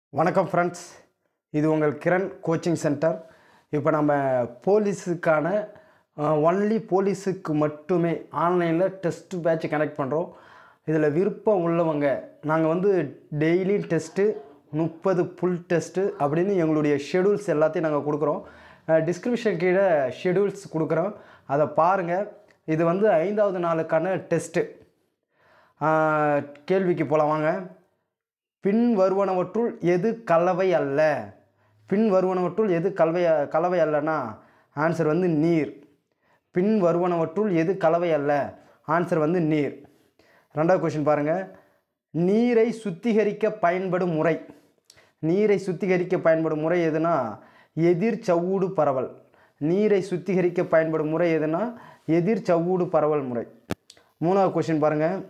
வணக்கம் ஃப்ரெண்ட்ஸ் இது உங்கள் கிரண் கோச்சிங் சென்டர் இப்போ நம்ம போலீஸுக்கான ஒன்லி போலீஸுக்கு மட்டுமே ஆன்லைனில் டெஸ்ட் பேட்ச் கனெக்ட் பண்ணுறோம் இதில் விருப்பம் உள்ளவங்க நாங்கள் வந்து டெய்லி டெஸ்ட்டு முப்பது புல் டெஸ்ட்டு அப்படின்னு எங்களுடைய ஷெடியூல்ஸ் எல்லாத்தையும் நாங்கள் கொடுக்குறோம் டிஸ்கிரிப்ஷன் கீழே ஷெடியூல்ஸ் கொடுக்குறோம் அதை பாருங்கள் இது வந்து ஐந்தாவது நாளுக்கான டெஸ்ட்டு கேள்விக்கு போகலாம் வாங்க பின் வருவனவற்றுள் எது கலவை அல்ல பின் வருவனவற்றுள் எது கலவை கலவை அல்லனா ஆன்சர் வந்து நீர் பின் வருவனவற்றுள் எது கலவை அல்ல ஆன்சர் வந்து நீர் ரெண்டாவது கொஷின் பாருங்கள் நீரை சுத்திகரிக்க பயன்படும் முறை நீரை சுத்திகரிக்க பயன்படும் முறை எதுனா எதிர் சவ்வூடு பரவல் நீரை சுத்திகரிக்க பயன்படும் முறை எதுனா எதிர் சவ்வூடு பரவல் முறை மூணாவது கொஷின் பாருங்கள்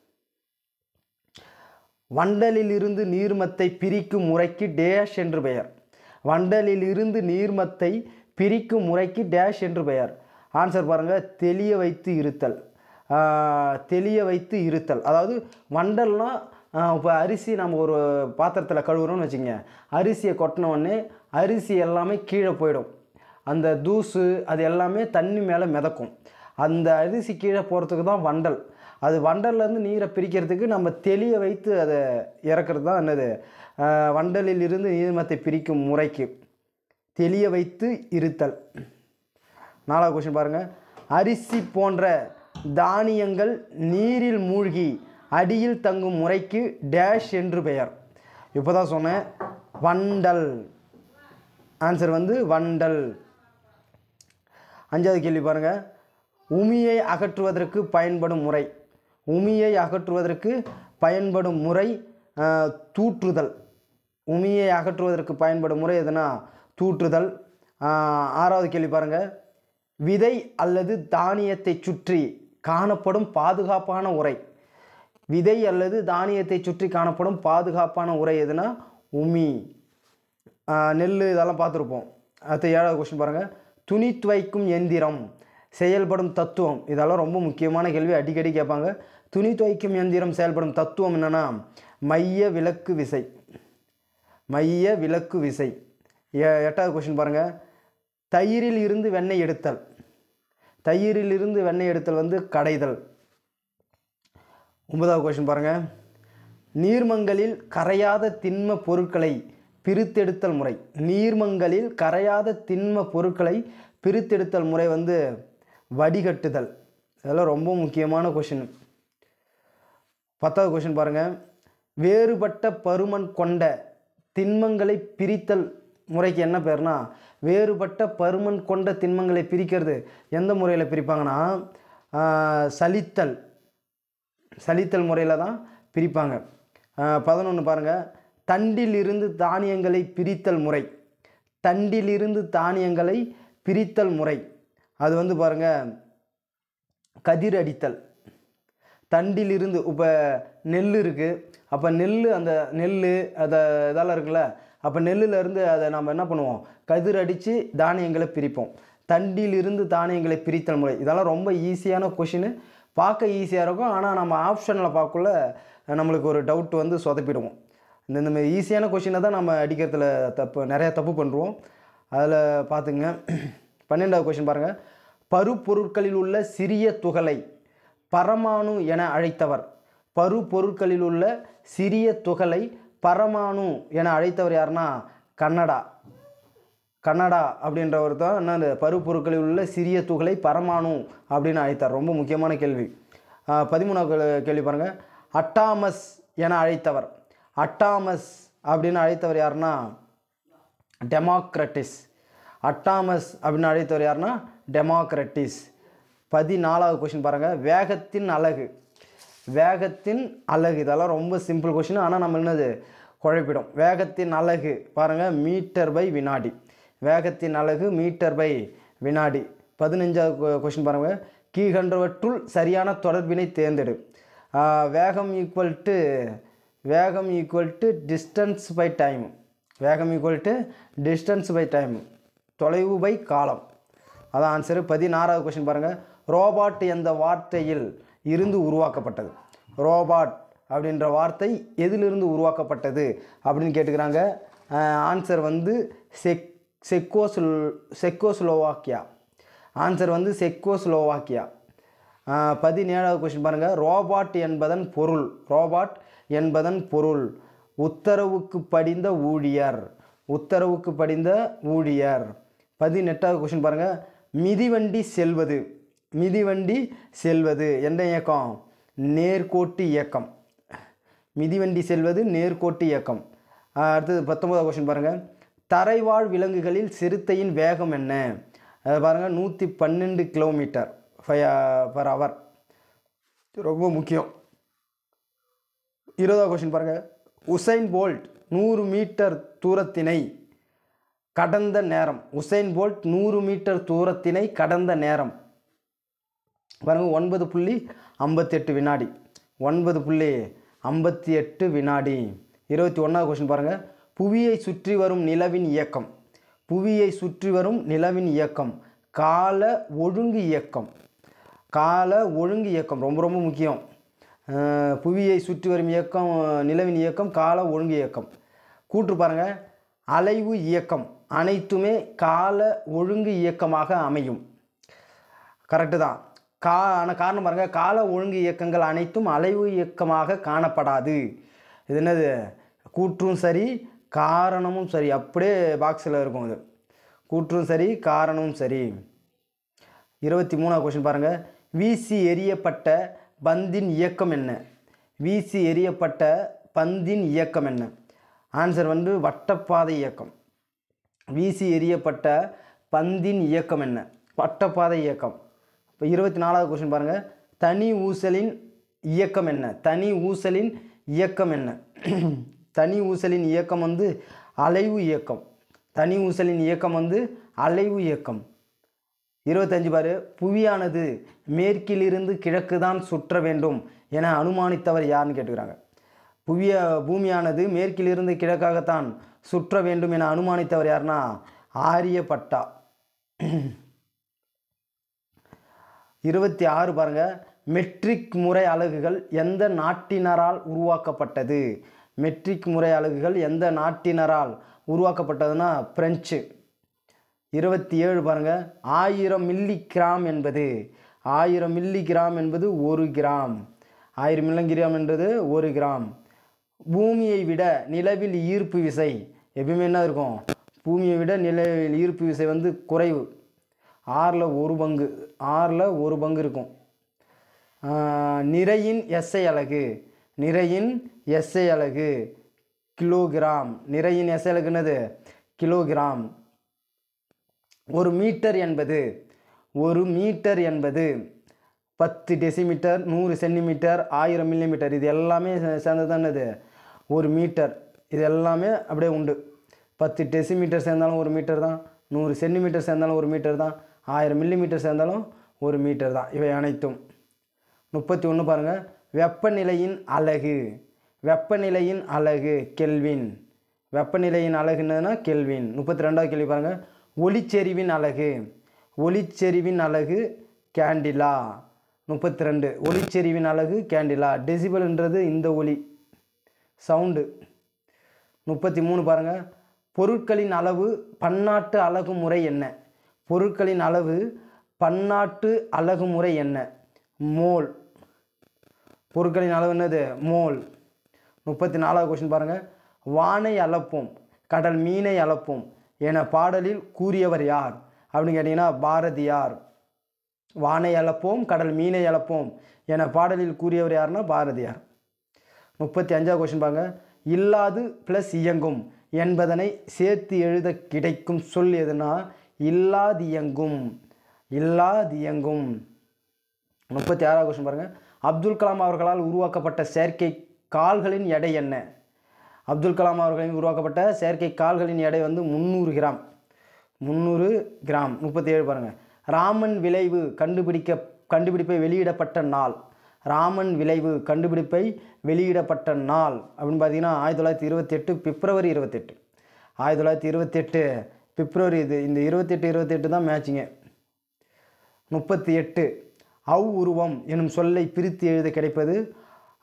வண்டலில் இருந்து நீர்மத்தை பிரிக்கும் முறைக்கு டேஷ் என்று பெயர் வண்டலில் இருந்து நீர்மத்தை பிரிக்கும் முறைக்கு டேஷ் என்று பெயர் ஆன்சர் பாருங்கள் தெளிய வைத்து இருத்தல் ஆஹ், தெளிய வைத்து இருத்தல் அதாவது வண்டல்னா இப்போ அரிசி நம்ம ஒரு பாத்திரத்தில் கழுவுறோம்னு வச்சுங்க அரிசியை கொட்டின உடனே அரிசி எல்லாமே கீழே போயிடும் அந்த தூசு அது எல்லாமே தண்ணி மேலே மிதக்கும் அந்த அரிசி கீழே போகிறதுக்கு தான் வண்டல் அது வண்டல்லேருந்து நீரை பிரிக்கிறதுக்கு நம்ம தெளிய வைத்து அதை இறக்குறது தான் என்னது ஆஹ் வண்டலில் இருந்து நீர்மத்தை பிரிக்கும் முறைக்கு தெளிய வைத்து இருத்தல் நாலாவது கொஸ்டின் பாருங்கள் அரிசி போன்ற தானியங்கள் நீரில் மூழ்கி அடியில் தங்கும் முறைக்கு டேஷ் என்று பெயர் இப்போ தான் சொன்னேன் வண்டல் ஆன்சர் வந்து வண்டல் அஞ்சாவது கேள்வி பாருங்கள் உமியை அகற்றுவதற்கு பயன்படும் முறை உமியை அகற்றுவதற்கு பயன்படும் முறை ஆஹ், தூற்றுதல் உமியை அகற்றுவதற்கு பயன்படும் முறை எதுனா தூற்றுதல் ஆஹ், ஆறாவது கேள்வி பாருங்கள் விதை அல்லது தானியத்தை சுற்றி காணப்படும் பாதுகாப்பான உரை விதை அல்லது தானியத்தை சுற்றி காணப்படும் பாதுகாப்பான உரை எதுனா உமி ஆஹ் நெல் இதெல்லாம் பார்த்துருப்போம் அடுத்து ஏழாவது கொஸ்டின் பாருங்கள் துணி துவைக்கும் எந்திரம் செயல்படும் தத்துவம் இதெல்லாம் ரொம்ப முக்கியமான கேள்வி அடிக்கடி கேட்பாங்க துணி துவைக்கும் எந்திரம் செயல்படும் தத்துவம் என்னென்னா மைய விலக்கு விசை மைய விலக்கு விசை எ- எட்டாவது கொஸ்டின் பாருங்கள் தயிரில் இருந்து வெண்ணெய் எடுத்தல் தயிரில் இருந்து வெண்ணெய் எடுத்தல் வந்து கடைதல் ஒன்பதாவது கொஸ்டின் பாருங்கள் நீர்மங்களில் கரையாத திண்ம பொருட்களை பிரித்தெடுத்தல் முறை நீர்மங்களில் கரையாத திண்ம பொருட்களை பிரித்தெடுத்தல் முறை வந்து வடிகட்டுதல் இதெல்லாம் ரொம்ப முக்கியமான கொஷின் பத்தாவது கொஷின் பாருங்கள் வேறுபட்ட பருமன் கொண்ட திண்மங்களை பிரித்தல் முறைக்கு என்ன பேர்னா வேறுபட்ட பருமன் கொண்ட திண்மங்களை பிரிக்கிறது எந்த முறையில் பிரிப்பாங்கன்னா ஆஹ், சலித்தல் சலித்தல் முறையில் தான் பிரிப்பாங்க பதினொன்று பாருங்கள் தண்டில் இருந்து தானியங்களை பிரித்தல் முறை தண்டிலிருந்து தானியங்களை பிரித்தல் முறை அது வந்து பாருங்கள் கதிர் அடித்தல் தண்டிலிருந்து இப்போ நெல் இருக்குது அப்போ நெல் அந்த நெல் அதை இதெல்லாம் இருக்குல்ல அப்போ நெல்லுலேருந்து அதை நம்ம என்ன பண்ணுவோம் கதிர் அடித்து தானியங்களை பிரிப்போம் தண்டிலிருந்து தானியங்களை பிரித்தல் முறை இதெல்லாம் ரொம்ப ஈஸியான கொஷின் பார்க்க ஈஸியாக இருக்கும் ஆனால் நம்ம ஆப்ஷனில் பார்க்கக்குள்ள நம்மளுக்கு ஒரு டவுட் வந்து சொதப்பிடுவோம் இந்த இந்த மாதிரி ஈஸியான கொஷினை தான் நம்ம அடிக்கிறதுல தப்பு நிறைய தப்பு பண்ணுறோம் அதில் பார்த்துங்க பன்னெண்டாவது கொஷின் பாருங்கள் பருப்பொருட்களில் உள்ள சிறிய துகளை பரமாணு என அழைத்தவர் பருப்பொருட்களில் உள்ள சிறிய துகளை பரமாணு என அழைத்தவர் யாருன்னா கன்னடா கன்னடா அப்படின்றவர் தான் என்ன இந்த பருப்பொருட்களில் உள்ள சிறிய துகளை பரமாணு அப்படின்னு அழைத்தார் ரொம்ப முக்கியமான கேள்வி ஆஹ் பதிமூணாவது கேள்வி- கேள்வி பாருங்கள் அட்டாமஸ் என அழைத்தவர் அட்டாமஸ் அப்படின்னு அழைத்தவர் யாருன்னா டெமோக்ரட்டிஸ் அட்டாமஸ் அப்படின்னு அழைத்தவர் யாருன்னா டெமோக்ரட்டிஸ் பதினாலாவது கொஷின் பாருங்கள் வேகத்தின் அலகு வேகத்தின் அலகு இதெல்லாம் ரொம்ப சிம்பிள் கொஷின் ஆனால் நம்ம என்னது குழப்பிடும் வேகத்தின் அலகு பாருங்கள் மீட்டர் பை வினாடி வேகத்தின் அலகு மீட்டர் பை வினாடி பதினஞ்சாவது கொஷின் பாருங்கள் கீழ்கண்டவற்றுள் சரியான தொடர்பினை தேர்ந்தெடு ஆஹ் வேகம் ஈக்குவல் டு வேகம் equal to distance by time வேகம் equal to distance by time தொலைவு பை காலம் அதான் ஆன்சரு பதினாறாவது கொஷின் பாருங்கள் ரோபாட் எந்த வார்த்தையில் இருந்து உருவாக்கப்பட்டது ரோபாட் அப்படின்ற வார்த்தை எதிலிருந்து உருவாக்கப்பட்டது அப்படின்னு கேட்டுக்கிறாங்க ஆன்சர் வந்து செக் செக்கோஸ்ல் செக்கோஸ்லோவாக்கியா ஆன்சர் வந்து செக்கோஸ்லோவாக்கியா ஆஹ் பதினேழாவது கொஸ்டின் பாருங்கள் ரோபாட் என்பதன் பொருள் ரோபாட் என்பதன் பொருள் உத்தரவுக்கு படிந்த ஊழியர் உத்தரவுக்கு படிந்த ஊழியர் பதினெட்டாவது கொஸ்டின் பாருங்கள் மிதிவண்டி செல்வது மிதிவண்டி செல்வது எந்த இயக்கம் நேர்கோட்டு இயக்கம் மிதிவண்டி செல்வது நேர்கோட்டு இயக்கம் ஆஹ் அடுத்தது பத்தொன்பதாவது கொஸ்டின் பாருங்கள் தரைவாழ் விலங்குகளில் சிறுத்தையின் வேகம் என்ன அது பாருங்கள் நூற்றி பன்னெண்டு கிலோமீட்டர் பர் ஹவர் ரொம்ப முக்கியம் இருபதாவது கொஸ்டின் பாருங்கள் உசைன் போல்ட் நூறு மீட்டர் தூரத்தினை கடந்த நேரம் உசைன் போல்ட் நூறு மீட்டர் தூரத்தினை கடந்த நேரம் பாருங்க ஒன்பது புள்ளி ஐம்பத்தெட்டு வினாடி ஒன்பது புள்ளி ஐம்பத்தி எட்டு வினாடி இருபத்தி ஒன்றாவது கொஸ்டின் பாருங்கள் புவியை சுற்றி வரும் நிலவின் இயக்கம் புவியை சுற்றி வரும் நிலவின் இயக்கம் கால ஒழுங்கு இயக்கம் கால ஒழுங்கு இயக்கம் ரொம்ப ரொம்ப முக்கியம் அஹ் புவியை சுற்றி வரும் இயக்கம் நிலவின் இயக்கம் கால ஒழுங்கு இயக்கம் கூற்று பாருங்கள் அலைவு இயக்கம் அனைத்துமே கால ஒழுங்கு இயக்கமாக அமையும் கரெக்டு தான் கா ஆனால் காரணம் பாருங்கள் கால ஒழுங்கு இயக்கங்கள் அனைத்தும் அலைவு இயக்கமாக காணப்படாது இது என்னது கூற்றும் சரி காரணமும் சரி அப்படியே பாக்ஸில் இருக்கும் இது கூற்றும் சரி காரணமும் சரி இருபத்தி மூணாவது கொஸ்டின் பாருங்கள் வீசி எறியப்பட்ட பந்தின் இயக்கம் என்ன வீசி எறியப்பட்ட பந்தின் இயக்கம் என்ன ஆன்சர் வந்து வட்டப்பாதை இயக்கம் வீசி எறியப்பட்ட பந்தின் இயக்கம் என்ன வட்டப்பாதை இயக்கம் இப்போ இருபத்தி நாலாவது கொஸ்டின் பாருங்கள் தனி ஊசலின் இயக்கம் என்ன தனி ஊசலின் இயக்கம் என்ன தனி ஊசலின் இயக்கம் வந்து அலைவு இயக்கம் தனி ஊசலின் இயக்கம் வந்து அலைவு இயக்கம் இருபத்தஞ்சு பாரு புவியானது மேற்கிலிருந்து கிழக்கு தான் சுற்ற வேண்டும் என அனுமானித்தவர் யாருன்னு கேட்டுக்கிறாங்க புவிய பூமியானது மேற்கிலிருந்து கிழக்காகத்தான் சுற்ற வேண்டும் என அனுமானித்தவர் யாருன்னா ஆரியப்பட்டா இருபத்தி ஆறு பாருங்க மெட்ரிக் முறை அலகுகள் எந்த நாட்டினரால் உருவாக்கப்பட்டது மெட்ரிக் முறை அலகுகள் எந்த நாட்டினரால் உருவாக்கப்பட்டதுன்னா பிரெஞ்சு இருபத்தி ஏழு பாருங்க ஆயிரம் மில்லி கிராம் என்பது ஆயிரம் மில்லி கிராம் என்பது ஒரு கிராம் ஆயிரம் மில்லிகிராம் என்பது ஒரு கிராம் பூமியை விட நிலவில் ஈர்ப்பு விசை எப்பயுமே என்ன இருக்கும் பூமியை விட நிலவில் ஈர்ப்பு விசை வந்து குறைவு ஆறில் ஒரு பங்கு ஆறில் ஒரு பங்கு இருக்கும் ஆஹ் நிறையின் எஸ்ஐ அலகு நிறையின் எஸ்ஐ அலகு கிலோகிராம் நிறையின் எஸ்ஐ அலகு என்னது கிலோகிராம் ஒரு மீட்டர் என்பது ஒரு மீட்டர் என்பது பத்து டெசிமீட்டர் நூறு சென்டிமீட்டர் ஆயிரம் மில்லிமீட்டர் இது எல்லாமே சே- சேர்ந்தது தான் என்னது ஒரு மீட்டர் இது எல்லாமே அப்படியே உண்டு பத்து டெசிமீட்டர் சேர்ந்தாலும் ஒரு மீட்டர் தான் நூறு சென்டிமீட்டர் சேர்ந்தாலும் ஒரு மீட்டர் தான் ஆயிரம் மில்லிமீட்டர் சேர்ந்தாலும் ஒரு மீட்டர் தான் இவை அனைத்தும் முப்பத்தி ஒன்று பாருங்கள் வெப்பநிலையின் அலகு வெப்பநிலையின் அலகு கெல்வின் வெப்பநிலையின் அலகு என்னதுன்னா கெல்வின் முப்பத்தி ரெண்டாவது கேள்வி பாருங்கள் ஒளிச்செறிவின் அலகு ஒளிச்செறிவின் அலகு கேண்டிலா முப்பத்தி ரெண்டு ஒளிச்செறிவின் அலகு கேண்டிலா டெசிபல்ன்றது இந்த ஒளி சவுண்டு முப்பத்தி மூணு பாருங்கள் பொருட்களின் அளவு பன்னாட்டு அலகு முறை என்ன பொருட்களின் அளவு பன்னாட்டு அலகு முறை என்ன மோல் பொருட்களின் அளவு என்னது மோல் முப்பத்தி நாலாவது கொஸ்டின் பாருங்கள் வானை அளப்போம் கடல் மீனை அளப்போம் என பாடலில் கூறியவர் யார் அப்படின்னு கேட்டிங்கன்னா பாரதியார் வானை அளப்போம் கடல் மீனை அளப்போம் என பாடலில் கூறியவர் யாருன்னா பாரதியார் முப்பத்தி அஞ்சாவது கொஸ்டின் பாருங்க இல்லாது ப்ளஸ் இயங்கும் என்பதனை சேர்த்து எழுத கிடைக்கும் சொல் எதுனா இல்லாதியங்கும் இல்லாதியங்கும் முப்பத்தி ஆறாவது கொஸ்டின் பாருங்க அப்துல் கலாம் அவர்களால் உருவாக்கப்பட்ட செயற்கை கால்களின் எடை என்ன அப்துல் கலாம் அவர்களின் உருவாக்கப்பட்ட செயற்கை கால்களின் எடை வந்து முந்நூறு கிராம் முந்நூறு கிராம் முப்பத்தி ஏழு பாருங்கள் ராமன் விளைவு கண்டுபிடிக்க கண்டுபிடிப்பை வெளியிடப்பட்ட நாள் ராமன் விளைவு கண்டுபிடிப்பை வெளியிடப்பட்ட நாள் அப்படின்னு பார்த்தீங்கன்னா ஆயிரத்தி தொள்ளாயிரத்தி இருபத்தெட்டு பிப்ரவரி இருபத்தெட்டு ஆயிரத்தி தொள்ளாயிரத்தி இருபத்தெட்டு பிப்ரவரி இது இந்த இருபத்தெட்டு இருபத்தெட்டு தான் மேட்சிங்க முப்பத்தி எட்டு அவ் உருவம் எனும் சொல்லை பிரித்து எழுத கிடைப்பது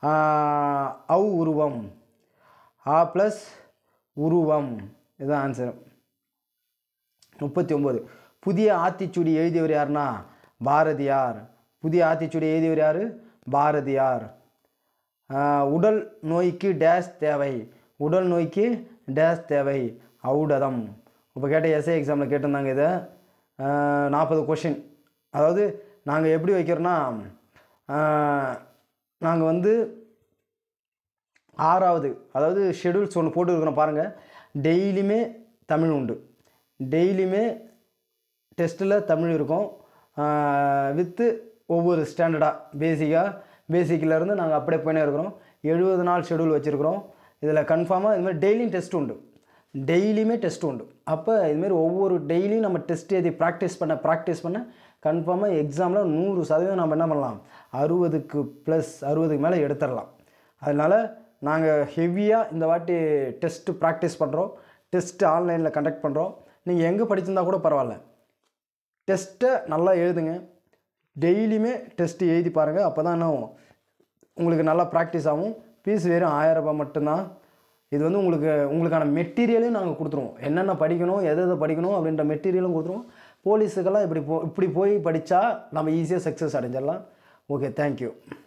அவ் உருவம் ஆ ப்ளஸ் உருவம் இதுதான் ஆன்சர் முப்பத்தி ஒம்பது புதிய ஆத்திச்சூடி எழுதியவர் யாருன்னா பாரதியார் புதிய ஆத்திச்சூடி எழுதியவர் யார் பாரதியார் ஆஹ் உடல் நோய்க்கு டேஷ் தேவை உடல் நோய்க்கு டேஷ் தேவை ஔடதம் இப்போ கேட்ட எஸ்ஏ எக்ஸாமில் கேட்டிருந்தாங்க இதை நாற்பது கொஷின் அதாவது நாங்கள் எப்படி வைக்கிறோன்னா நாங்கள் வந்து ஆறாவது அதாவது ஷெடியூல்ஸ் ஒன்று போட்டுருக்கிறோம் பாருங்கள் டெய்லியுமே தமிழ் உண்டு டெய்லியுமே டெஸ்ட்டில் தமிழ் இருக்கும் வித்து ஒவ்வொரு ஸ்டாண்டர்டாக பேசிக்காக பேசிக்கிலேருந்து நாங்கள் அப்படியே போயினே இருக்கிறோம் எழுபது நாள் ஷெடியூல் வச்சுருக்கிறோம் இதில் கன்ஃபார்மாக இதுமாதிரி டெய்லியும் டெஸ்ட் உண்டு டெய்லியுமே டெஸ்ட் உண்டு அப்போ இதுமாரி ஒவ்வொரு டெய்லியும் நம்ம டெஸ்ட் எழுதி ப்ராக்டிஸ் பண்ண ப்ராக்டிஸ் பண்ண கன்ஃபார்மாக எக்ஸாமில் நூறு சதவீதம் நம்ம என்ன பண்ணலாம் அறுபதுக்கு ப்ளஸ் அறுபதுக்கு மேலே எடுத்துடலாம் அதனால் நாங்கள் ஹெவியாக இந்த வாட்டி டெஸ்ட்டு ப்ராக்டிஸ் பண்ணுறோம் டெஸ்ட்டு ஆன்லைனில் கண்டக்ட் பண்ணுறோம் நீங்கள் எங்கே படிச்சிருந்தா கூட பரவாயில்ல டெஸ்ட்டை நல்லா எழுதுங்க டெய்லியுமே டெஸ்ட்டு எழுதி பாருங்கள் அப்போ தான் என்ன ஆகும்? உங்களுக்கு நல்லா ப்ராக்டிஸ் ஆகும் ஃபீஸ் வெறும் ஆயிரம் ரூபாய் மட்டும்தான் இது வந்து உங்களுக்கு உங்களுக்கான மெட்டீரியலையும் நாங்கள் கொடுத்துருவோம் என்னென்ன படிக்கணும் எதை எதை படிக்கணும் அப்படின்ற மெட்டீரியலும் கொடுத்துருவோம் போலீஸுக்கெல்லாம் இப்படி போ இப்படி போய் படித்தா நம்ம ஈஸியாக சக்ஸஸ் அடைஞ்சிடலாம் ஓகே தேங்க்யூ